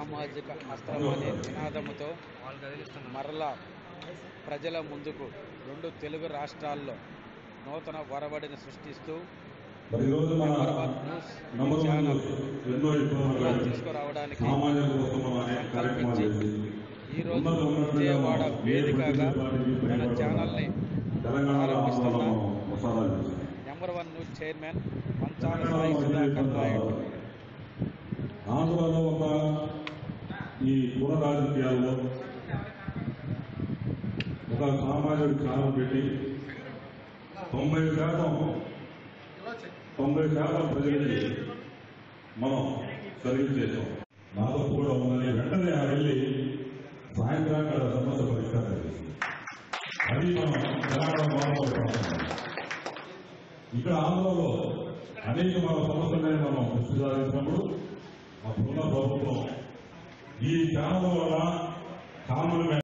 సామాజిక అస్త్రం అనే నినాదముతో మరలా ప్రజల ముందుకు రెండు తెలుగు రాష్ట్రాల్లో నూతన వరవడిని సృష్టిస్తూ మరి ఈరోజు మన number one news number one channel ఎన్నో ఇబ్బందులు ఇలా తీసుకురావడానికి సామాన్యుల కోసం మనం అనేక కార్యక్రమాలు సంకల్పించి చేసి ఈరోజు ఉన్నత ఉన్నతంగా విజయవాడ మనం ఏ వేదికగా పొలిటికల్ పార్టీకి మన భయపడకుండా ఛానల్ని తెలంగాణ ప్రారంభిస్తున్న రాష్ట్రంలో మనం ముసారాలు చేస్తాం number one news chairman Manchala Telangana Sai మధ్య సుధాకర్ కొంత నాయుడు ఆంధ్రలో ఒక ఈ కుల రాజకీయాల్లో ఒక సామాజిక ఛానల్ పెట్టి తొంభై శాతం తొంభై శాతం ప్రజలకి మనం సర్వీస్ చేసాం నా తప్పు కూడా ఉందని వెంటనే ఆ వెళ్ళి సాయంత్రానికి ఆ సమస్య పరిష్కారం చేసింది అది మనం తెలంగాణ బాగుపడుతున్నాం ఇక్కడ ఆంధ్రలో అనేక మన సమస్యలనే మనం దృష్టి సాధించినప్పుడు అప్పుడున్న ప్రభుత్వం ఈ ఛానల్ వల్ల కామన్